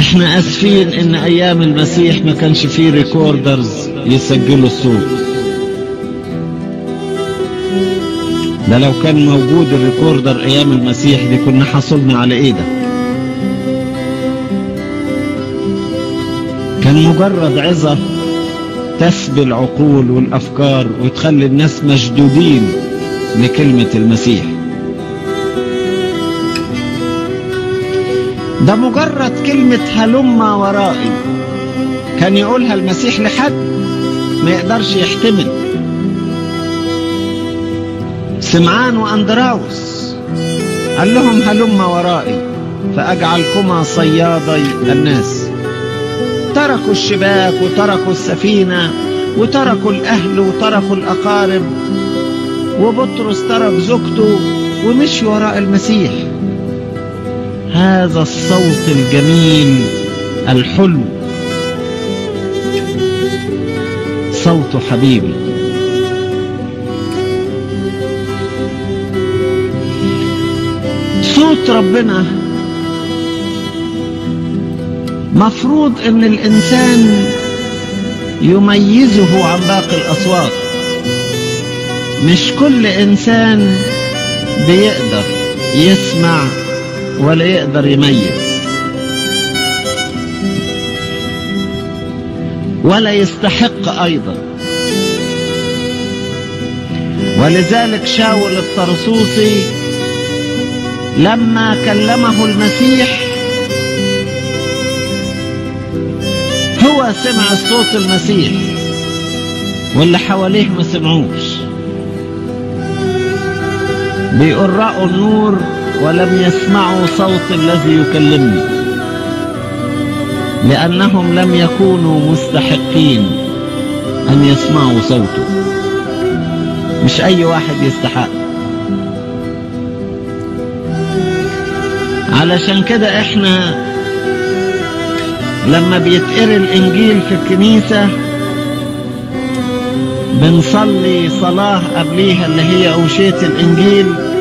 احنا اسفين ان ايام المسيح ما كانش فيه ريكوردرز يسجلوا الصوت ده لو كان موجود الريكوردر ايام المسيح دي كنا حصلنا على ايه ده كان مجرد عظة تسبي العقول والافكار وتخلي الناس مشدودين لكلمة المسيح ده مجرد كلمة هلم ورائي كان يقولها المسيح لحد ما يقدرش يحتمل سمعان وأندراوس قال لهم هلم ورائي فأجعلكما صيادي الناس تركوا الشباك وتركوا السفينة وتركوا الأهل وتركوا الأقارب وبطرس ترك زوجته ومشي وراء المسيح هذا الصوت الجميل الحلو صوت حبيبي صوت ربنا مفروض ان الانسان يميزه عن باقي الاصوات مش كل انسان بيقدر يسمع ولا يقدر يميز ولا يستحق ايضا ولذلك شاول الطرسوسي لما كلمه المسيح هو سمع صوت المسيح واللي حواليه ما سمعوش بيقول رأوا النور ولم يسمعوا صوت الذي يكلمني لأنهم لم يكونوا مستحقين أن يسمعوا صوته مش أي واحد يستحق علشان كده احنا لما بيتقري الإنجيل في الكنيسة بنصلي صلاة قبليها اللي هي أوشية الإنجيل